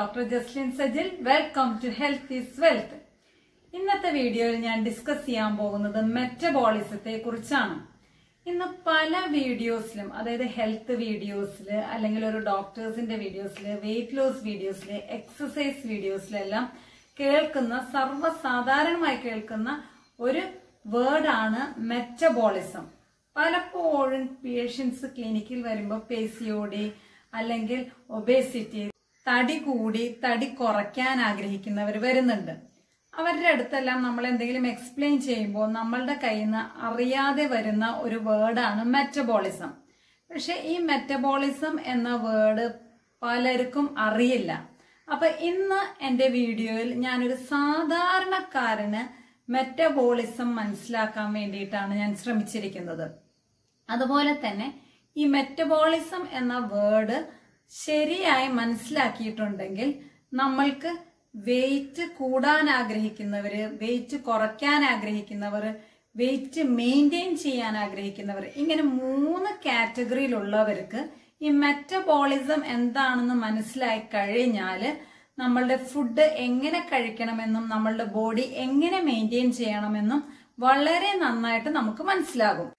doctor Jaslin Sajil welcome to health is wealth ഇന്നത്തെ വീഡിയോയിൽ ഞാൻ ഡിസ്കസ് ചെയ്യാൻ പോകുന്നത് മെറ്റബോളിസത്തെ കുറിച്ചാണ് ഇന്ന് പല വീഡിയോസിലും അതായത് ഹെൽത്ത് വീഡിയോസിൽ അല്ലെങ്കിൽ ഒരു ഡോക്ടേഴ്സിന്റെ വീഡിയോസിൽ വെയിറ്റ് ലോസ് വീഡിയോസിൽ എക്സസൈസ് വീഡിയോസിലെല്ലാം കേൾക്കുന്ന സർവ്വസാധാരണമായി കേൾക്കുന്ന ഒരു വേർഡാണ് മെറ്റബോളിസം പലപ്പോഴും പേഷ്യൻസ് ക്ലിനിക്കിൽ വരുമ്പോൾ പേസിയോടി അല്ലെങ്കിൽ ഒബേസിറ്റി തടി കൂടി തടി കുറയ്ക്കാൻ ആഗ്രഹിക്കുന്നവർ വരുന്നുണ്ട് അവരുടെ അടുത്തെല്ലാം നമ്മൾ എന്തെങ്കിലും എക്സ്പ്ലെയിൻ ചെയ്യുമ്പോൾ നമ്മളുടെ കയ്യിൽ നിന്ന് അറിയാതെ വരുന്ന ഒരു വേർഡാണ് മെറ്റബോളിസം പക്ഷെ ഈ മെറ്റബോളിസം എന്ന വേർഡ് പലർക്കും അറിയില്ല അപ്പൊ ഇന്ന് എന്റെ വീഡിയോയിൽ ഞാനൊരു സാധാരണക്കാരന് മെറ്റബോളിസം മനസ്സിലാക്കാൻ വേണ്ടിയിട്ടാണ് ഞാൻ ശ്രമിച്ചിരിക്കുന്നത് അതുപോലെ തന്നെ ഈ മെറ്റബോളിസം എന്ന വേർഡ് ശരിയായി മനസ്സിലാക്കിയിട്ടുണ്ടെങ്കിൽ നമ്മൾക്ക് വെയിറ്റ് കൂടാൻ ആഗ്രഹിക്കുന്നവര് വെയിറ്റ് കുറയ്ക്കാൻ ആഗ്രഹിക്കുന്നവർ വെയിറ്റ് മെയിൻറ്റെയിൻ ചെയ്യാൻ ആഗ്രഹിക്കുന്നവർ ഇങ്ങനെ മൂന്ന് കാറ്റഗറിയിലുള്ളവർക്ക് ഈ മെറ്റബോളിസം എന്താണെന്ന് മനസ്സിലായി കഴിഞ്ഞാൽ നമ്മളുടെ ഫുഡ് എങ്ങനെ കഴിക്കണമെന്നും നമ്മളുടെ ബോഡി എങ്ങനെ മെയിൻറ്റെയിൻ ചെയ്യണമെന്നും വളരെ നന്നായിട്ട് നമുക്ക് മനസ്സിലാകും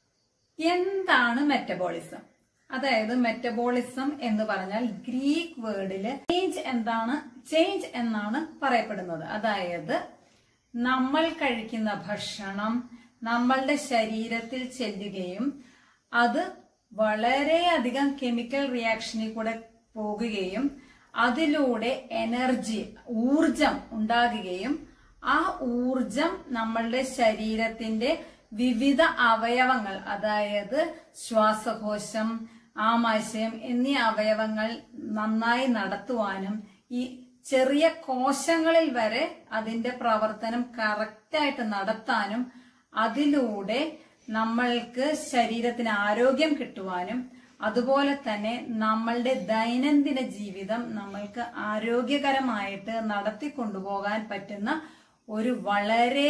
എന്താണ് മെറ്റബോളിസം അതായത് മെറ്റബോളിസം എന്ന് പറഞ്ഞാൽ ഗ്രീക്ക് വേർഡില് ചേഞ്ച് എന്താണ് ചേഞ്ച് എന്നാണ് പറയപ്പെടുന്നത് അതായത് നമ്മൾ കഴിക്കുന്ന ഭക്ഷണം നമ്മളുടെ ശരീരത്തിൽ ചെല്ലുകയും അത് വളരെയധികം കെമിക്കൽ റിയാക്ഷനിൽ കൂടെ പോകുകയും അതിലൂടെ എനർജി ഊർജം ഉണ്ടാകുകയും ആ ഊർജം നമ്മളുടെ ശരീരത്തിന്റെ വിവിധ അവയവങ്ങൾ അതായത് ശ്വാസകോശം ആമാശയം എന്നീ അവയവങ്ങൾ നന്നായി നടത്തുവാനും ഈ ചെറിയ കോശങ്ങളിൽ വരെ അതിന്റെ പ്രവർത്തനം കറക്റ്റായിട്ട് നടത്താനും അതിലൂടെ നമ്മൾക്ക് ശരീരത്തിന് ആരോഗ്യം കിട്ടുവാനും അതുപോലെ തന്നെ നമ്മളുടെ ദൈനംദിന ജീവിതം നമ്മൾക്ക് ആരോഗ്യകരമായിട്ട് നടത്തിക്കൊണ്ടുപോകാൻ പറ്റുന്ന ഒരു വളരെ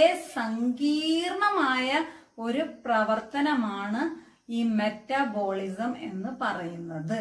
സങ്കീർണമായ ഒരു പ്രവർത്തനമാണ് ഈ മെറ്റബോളിസം എന്ന് പറയുന്നത്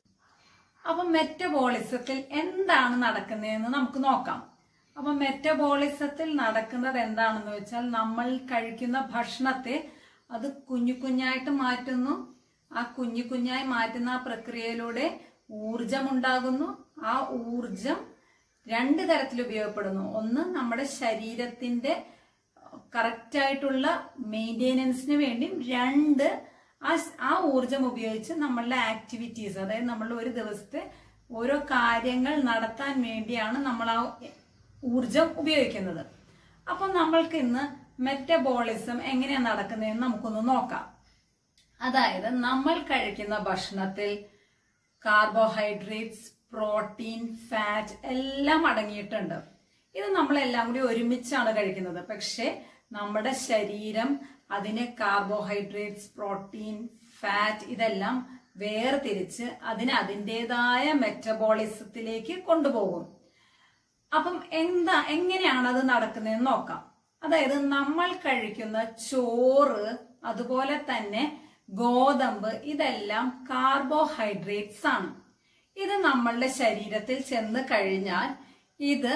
അപ്പൊ മെറ്റബോളിസത്തിൽ എന്താണ് നടക്കുന്നതെന്ന് നമുക്ക് നോക്കാം അപ്പൊ മെറ്റബോളിസത്തിൽ നടക്കുന്നത് എന്താണെന്ന് വെച്ചാൽ നമ്മൾ കഴിക്കുന്ന ഭക്ഷണത്തെ അത് കുഞ്ഞു കുഞ്ഞായിട്ട് മാറ്റുന്നു ആ കുഞ്ഞു കുഞ്ഞായി മാറ്റുന്ന ആ പ്രക്രിയയിലൂടെ ഊർജം ഉണ്ടാകുന്നു ആ ഊർജം രണ്ട് തരത്തിൽ ഉപയോഗപ്പെടുന്നു ഒന്ന് നമ്മുടെ ശരീരത്തിന്റെ കറക്റ്റ് ആയിട്ടുള്ള മെയിൻ്റെനൻസിന് വേണ്ടി രണ്ട് ആ ആ ഊർജം ഉപയോഗിച്ച് നമ്മളുടെ ആക്ടിവിറ്റീസ് അതായത് നമ്മളുടെ ഒരു ദിവസത്തെ ഓരോ കാര്യങ്ങൾ നടത്താൻ വേണ്ടിയാണ് നമ്മൾ ആ ഊർജം ഉപയോഗിക്കുന്നത് അപ്പം നമ്മൾക്ക് ഇന്ന് മെറ്റബോളിസം എങ്ങനെയാണ് നടക്കുന്നതെന്ന് നമുക്കൊന്ന് നോക്കാം അതായത് നമ്മൾ കഴിക്കുന്ന ഭക്ഷണത്തിൽ കാർബോഹൈഡ്രേറ്റ്സ് പ്രോട്ടീൻ ഫാറ്റ് എല്ലാം അടങ്ങിയിട്ടുണ്ട് ഇത് നമ്മളെല്ലാം കൂടി ഒരുമിച്ചാണ് കഴിക്കുന്നത് പക്ഷെ നമ്മുടെ ശരീരം അതിനെ കാർബോഹൈഡ്രേറ്റ്സ് പ്രോട്ടീൻ ഫാറ്റ് ഇതെല്ലാം വേർതിരിച്ച് അതിന് അതിൻ്റെതായ മെറ്റബോളിസത്തിലേക്ക് കൊണ്ടുപോകും അപ്പം എന്താ എങ്ങനെയാണ് അത് നടക്കുന്നതെന്ന് നോക്കാം അതായത് നമ്മൾ കഴിക്കുന്ന ചോറ് അതുപോലെ തന്നെ ഗോതമ്പ് ഇതെല്ലാം കാർബോഹൈഡ്രേറ്റ്സ് ആണ് ഇത് നമ്മളുടെ ശരീരത്തിൽ ചെന്ന് കഴിഞ്ഞാൽ ഇത്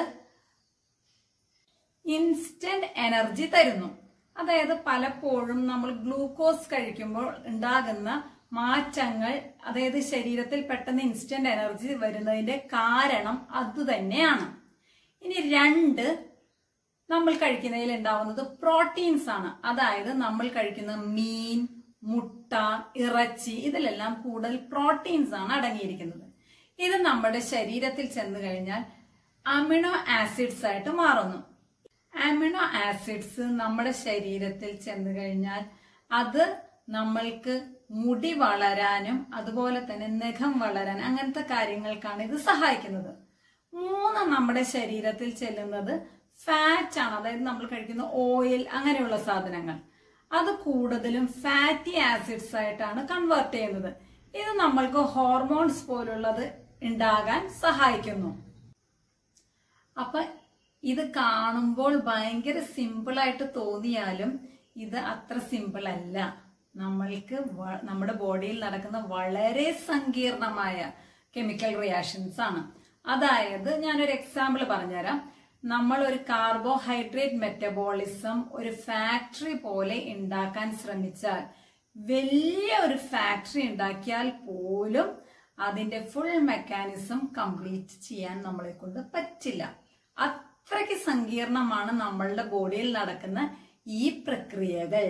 ഇൻസ്റ്റന്റ് എനർജി തരുന്നു അതായത് പലപ്പോഴും നമ്മൾ ഗ്ലൂക്കോസ് കഴിക്കുമ്പോൾ ഉണ്ടാകുന്ന മാറ്റങ്ങൾ അതായത് ശരീരത്തിൽ പെട്ടെന്ന് ഇൻസ്റ്റന്റ് എനർജി വരുന്നതിന്റെ കാരണം അതുതന്നെയാണ് ഇനി രണ്ട് നമ്മൾ കഴിക്കുന്നതിൽ ഉണ്ടാവുന്നത് പ്രോട്ടീൻസ് ആണ് അതായത് നമ്മൾ കഴിക്കുന്ന മീൻ മുട്ട ഇറച്ചി ഇതിലെല്ലാം കൂടുതൽ പ്രോട്ടീൻസ് ആണ് അടങ്ങിയിരിക്കുന്നത് ഇത് നമ്മുടെ ശരീരത്തിൽ ചെന്ന് കഴിഞ്ഞാൽ അമിനോ ആസിഡ്സ് ആയിട്ട് മാറുന്നു അമിനോ ആസിഡ്സ് നമ്മുടെ ശരീരത്തിൽ ചെന്ന് കഴിഞ്ഞാൽ അത് നമ്മൾക്ക് മുടി വളരാനും അതുപോലെ തന്നെ നഖം വളരാൻ അങ്ങനത്തെ കാര്യങ്ങൾക്കാണ് ഇത് സഹായിക്കുന്നത് മൂന്ന് നമ്മുടെ ശരീരത്തിൽ ചെല്ലുന്നത് ഫാറ്റ് ആണ് അതായത് നമ്മൾ കഴിക്കുന്ന ഓയിൽ അങ്ങനെയുള്ള സാധനങ്ങൾ അത് കൂടുതലും ഫാറ്റി ആസിഡ്സ് ആയിട്ടാണ് കൺവേർട്ട് ചെയ്യുന്നത് ഇത് നമ്മൾക്ക് ഹോർമോൺസ് പോലുള്ളത് ഉണ്ടാകാൻ സഹായിക്കുന്നു അപ്പൊ ഇത് കാണുമ്പോൾ ഭയങ്കര സിമ്പിൾ ആയിട്ട് തോന്നിയാലും ഇത് അത്ര സിമ്പിൾ അല്ല നമ്മൾക്ക് വ- നമ്മുടെ ബോഡിയിൽ നടക്കുന്ന വളരെ സങ്കീർണമായ കെമിക്കൽ റിയാക്ഷൻസ് ആണ് അതായത് ഞാനൊരു എക്സാമ്പിൾ പറഞ്ഞുതരാം നമ്മൾ ഒരു കാർബോഹൈഡ്രേറ്റ് മെറ്റബോളിസം ഒരു ഫാക്ടറി പോലെ ഉണ്ടാക്കാൻ ശ്രമിച്ചാൽ വലിയ ഒരു ഫാക്ടറി ഉണ്ടാക്കിയാൽ പോലും അതിന്റെ ഫുൾ മെക്കാനിസം കംപ്ലീറ്റ് ചെയ്യാൻ നമ്മളെ കൊണ്ട് പറ്റില്ല അത്രയ്ക്ക് സങ്കീർണമാണ് നമ്മളുടെ ബോഡിയിൽ നടക്കുന്ന ഈ പ്രക്രിയകൾ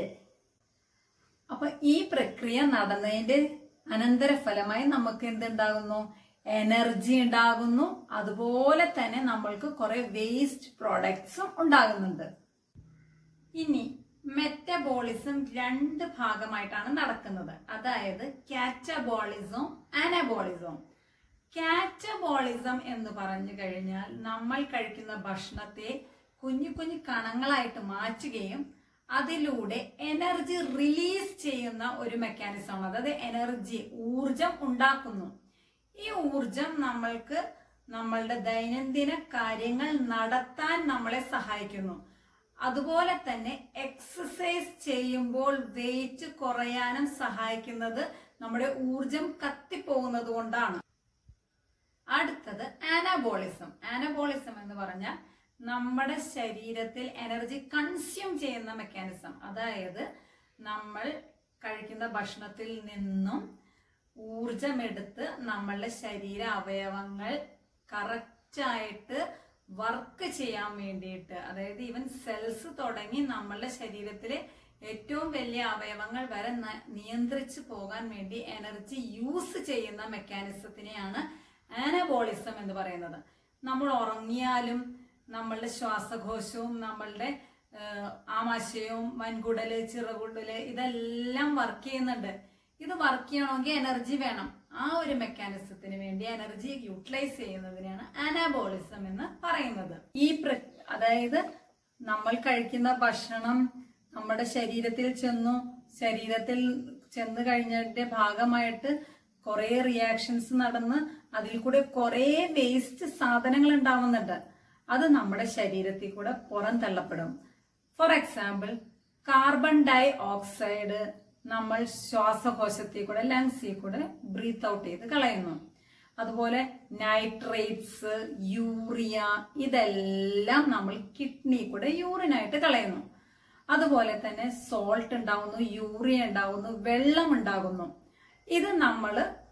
അപ്പൊ ഈ പ്രക്രിയ നടന്നതിന്റെ അനന്തരഫലമായി നമുക്ക് എന്തുണ്ടാകുന്നു എനർജി ഉണ്ടാകുന്നു അതുപോലെ തന്നെ നമ്മൾക്ക് കുറെ വേസ്റ്റ് പ്രോഡക്ട്സും ഉണ്ടാകുന്നുണ്ട് ഇനി മെറ്റബോളിസം രണ്ട് ഭാഗമായിട്ടാണ് നടക്കുന്നത് അതായത് കാറ്റബോളിസവും അനബോളിസവും കാറ്റബോളിസം എന്ന് പറഞ്ഞു കഴിഞ്ഞാൽ നമ്മൾ കഴിക്കുന്ന ഭക്ഷണത്തെ കുഞ്ഞു കുഞ്ഞു കണങ്ങളായിട്ട് മാറ്റുകയും അതിലൂടെ എനർജി റിലീസ് ചെയ്യുന്ന ഒരു മെക്കാനിസമാണ് അതായത് എനർജി ഊർജം ഉണ്ടാക്കുന്നു ഈ ഊർജം നമ്മൾക്ക് നമ്മളുടെ ദൈനംദിന കാര്യങ്ങൾ നടത്താൻ നമ്മളെ സഹായിക്കുന്നു അതുപോലെ തന്നെ എക്സസൈസ് ചെയ്യുമ്പോൾ വെയിറ്റ് കുറയാനും സഹായിക്കുന്നത് നമ്മുടെ ഊർജം കത്തിപ്പോകുന്നത് കൊണ്ടാണ് അടുത്തത് ആനബോളിസം ആനബോളിസം എന്ന് പറഞ്ഞാൽ നമ്മുടെ ശരീരത്തിൽ എനർജി കൺസ്യൂം ചെയ്യുന്ന മെക്കാനിസം അതായത് നമ്മൾ കഴിക്കുന്ന ഭക്ഷണത്തിൽ നിന്നും ഊർജമെടുത്ത് നമ്മളുടെ ശരീര അവയവങ്ങൾ കറക്റ്റായിട്ട് വർക്ക് ചെയ്യാൻ വേണ്ടിയിട്ട് അതായത് ഈവൻ സെൽസ് തുടങ്ങി നമ്മളുടെ ശരീരത്തിലെ ഏറ്റവും വലിയ അവയവങ്ങൾ വരെ ന- നിയന്ത്രിച്ചു പോകാൻ വേണ്ടി എനർജി യൂസ് ചെയ്യുന്ന മെക്കാനിസത്തിനെയാണ് ആനബോളിസം എന്ന് പറയുന്നത് നമ്മൾ ഉറങ്ങിയാലും നമ്മളുടെ ശ്വാസകോശവും നമ്മളുടെ ഏഹ്, ആമാശയവും വൻകുടല് ചിറകുടല് ഇതെല്ലാം വർക്ക് ചെയ്യുന്നുണ്ട് ഇത് വർക്ക് ചെയ്യണമെങ്കിൽ എനർജി വേണം ആ ഒരു മെക്കാനിസത്തിന് വേണ്ടി എനർജി യൂട്ടിലൈസ് ചെയ്യുന്നതിനാണ് അനാബോളിസം എന്ന് പറയുന്നത് ഈ പ്ര- അതായത് നമ്മൾ കഴിക്കുന്ന ഭക്ഷണം നമ്മുടെ ശരീരത്തിൽ ചെന്നു ശരീരത്തിൽ ചെന്ന് കഴിഞ്ഞതിന്റെ ഭാഗമായിട്ട് കുറെ റിയാക്ഷൻസ് നടന്ന് അതിൽ കൂടെ കുറെ വേസ്റ്റ് സാധനങ്ങൾ ഉണ്ടാവുന്നുണ്ട് അത് നമ്മുടെ ശരീരത്തിൽ കൂടെ പുറം തള്ളപ്പെടും for example carbon dioxide നമ്മൾ ശ്വാസകോശത്തിൽ കൂടെ ലങ്സിൽ കൂടെ ബ്രീത്ത് ഔട്ട് ചെയ്ത് കളയുന്നു അതുപോലെ നൈട്രേറ്റ്സ് യൂറിയ ഇതെല്ലാം നമ്മൾ കിഡ്നി കൂടെ യൂറിനായിട്ട് കളയുന്നു അതുപോലെ തന്നെ സോൾട്ട് ഉണ്ടാവുന്നു യൂറിയ ഉണ്ടാവുന്നു വെള്ളം ഉണ്ടാകുന്നു ഇത് നമ്മൾ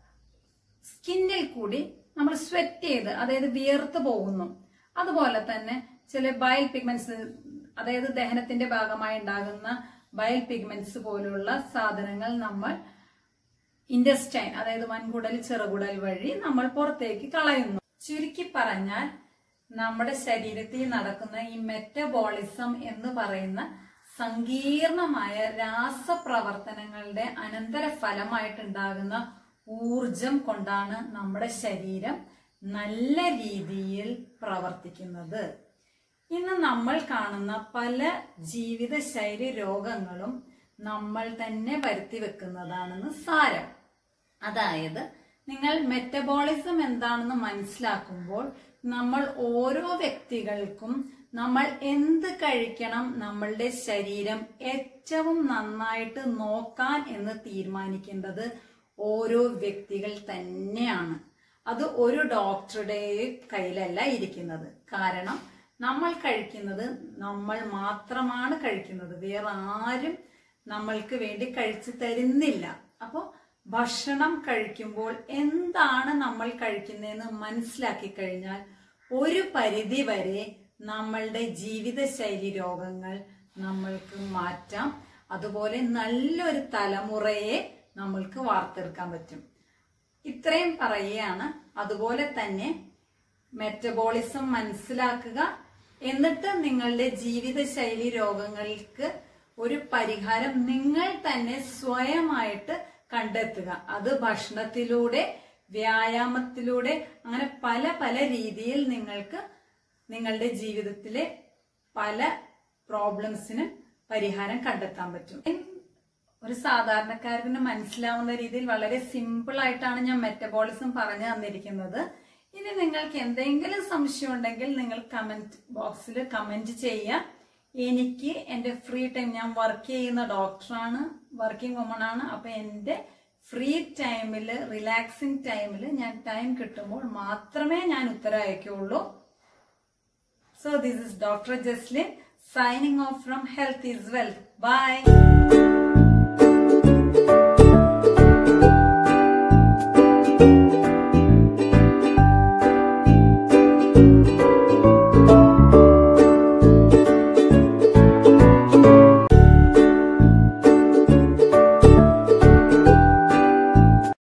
സ്കിന്നിൽ കൂടി നമ്മൾ സ്വെറ്റ് ചെയ്ത് അതായത് വിയർത്ത് പോകുന്നു അതുപോലെ തന്നെ ചില ബയൽ പിഗ്മെന്റ്സ് അതായത് ദഹനത്തിന്റെ ഭാഗമായി ഉണ്ടാകുന്ന ബയൽ പിഗ്മെന്റ്സ് പോലുള്ള സാധനങ്ങൾ നമ്മൾ ഇൻഡസ്റ്റൈൻ അതായത് വൻകുടൽ ചെറുകുടൽ വഴി നമ്മൾ പുറത്തേക്ക് കളയുന്നു ചുരുക്കി പറഞ്ഞാൽ നമ്മുടെ ശരീരത്തിൽ നടക്കുന്ന ഈ മെറ്റബോളിസം എന്ന് പറയുന്ന സങ്കീർണമായ രാസപ്രവർത്തനങ്ങളുടെ അനന്തര ഫലമായിട്ടുണ്ടാകുന്ന ഊർജം കൊണ്ടാണ് നമ്മുടെ ശരീരം നല്ല രീതിയിൽ പ്രവർത്തിക്കുന്നത് ഇന്ന് നമ്മൾ കാണുന്ന പല ജീവിതശൈലി രോഗങ്ങളും നമ്മൾ തന്നെ വരുത്തി വെക്കുന്നതാണെന്ന് സാരം അതായത് നിങ്ങൾ മെറ്റബോളിസം എന്താണെന്ന് മനസ്സിലാക്കുമ്പോൾ നമ്മൾ ഓരോ വ്യക്തികൾക്കും നമ്മൾ എന്ത് കഴിക്കണം നമ്മളുടെ ശരീരം ഏറ്റവും നന്നായിട്ട് നോക്കാൻ എന്ന് തീരുമാനിക്കേണ്ടത് ഓരോ വ്യക്തികൾ തന്നെയാണ് അത് ഒരു ഡോക്ടറുടെ കയ്യിലല്ല ഇരിക്കുന്നത് കാരണം നമ്മൾ കഴിക്കുന്നത് നമ്മൾ മാത്രമാണ് കഴിക്കുന്നത് വേറെ ആരും നമ്മൾക്ക് വേണ്ടി കഴിച്ചു തരുന്നില്ല അപ്പോൾ ഭക്ഷണം കഴിക്കുമ്പോൾ എന്താണ് നമ്മൾ കഴിക്കുന്നതെന്ന് മനസ്സിലാക്കി കഴിഞ്ഞാൽ ഒരു പരിധി വരെ നമ്മളുടെ ജീവിതശൈലി രോഗങ്ങൾ നമ്മൾക്ക് മാറ്റാം അതുപോലെ നല്ലൊരു തലമുറയെ നമ്മൾക്ക് വാർത്തെടുക്കാൻ പറ്റും ഇത്രയും പറയുകയാണ് അതുപോലെ തന്നെ മെറ്റബോളിസം മനസ്സിലാക്കുക എന്നിട്ട് നിങ്ങളുടെ ജീവിതശൈലി രോഗങ്ങൾക്ക് ഒരു പരിഹാരം നിങ്ങൾ തന്നെ സ്വയമായിട്ട് കണ്ടെത്തുക അത് ഭക്ഷണത്തിലൂടെ വ്യായാമത്തിലൂടെ അങ്ങനെ പല പല രീതിയിൽ നിങ്ങൾക്ക് നിങ്ങളുടെ ജീവിതത്തിലെ പല പ്രോബ്ലംസിനും പരിഹാരം കണ്ടെത്താൻ പറ്റും ഒരു സാധാരണക്കാരന് മനസ്സിലാവുന്ന രീതിയിൽ വളരെ സിമ്പിൾ ആയിട്ടാണ് ഞാൻ മെറ്റബോളിസം പറഞ്ഞു തന്നിരിക്കുന്നത് ഇനി നിങ്ങൾക്ക് എന്തെങ്കിലും സംശയം ഉണ്ടെങ്കിൽ നിങ്ങൾ കമന്റ് ബോക്സിൽ കമന്റ് ചെയ്യുക എനിക്ക് എന്റെ ഫ്രീ ടൈം ഞാൻ വർക്ക് ചെയ്യുന്ന ഡോക്ടറാണ് വർക്കിംഗ് വുമൺ ആണ് അപ്പൊ എന്റെ ഫ്രീ ടൈമിൽ റിലാക്സിങ് ടൈമിൽ ഞാൻ ടൈം കിട്ടുമ്പോൾ മാത്രമേ ഞാൻ ഉത്തരം അയക്കുള്ളൂ so this is doctor Jaslin signing off from health is wealth by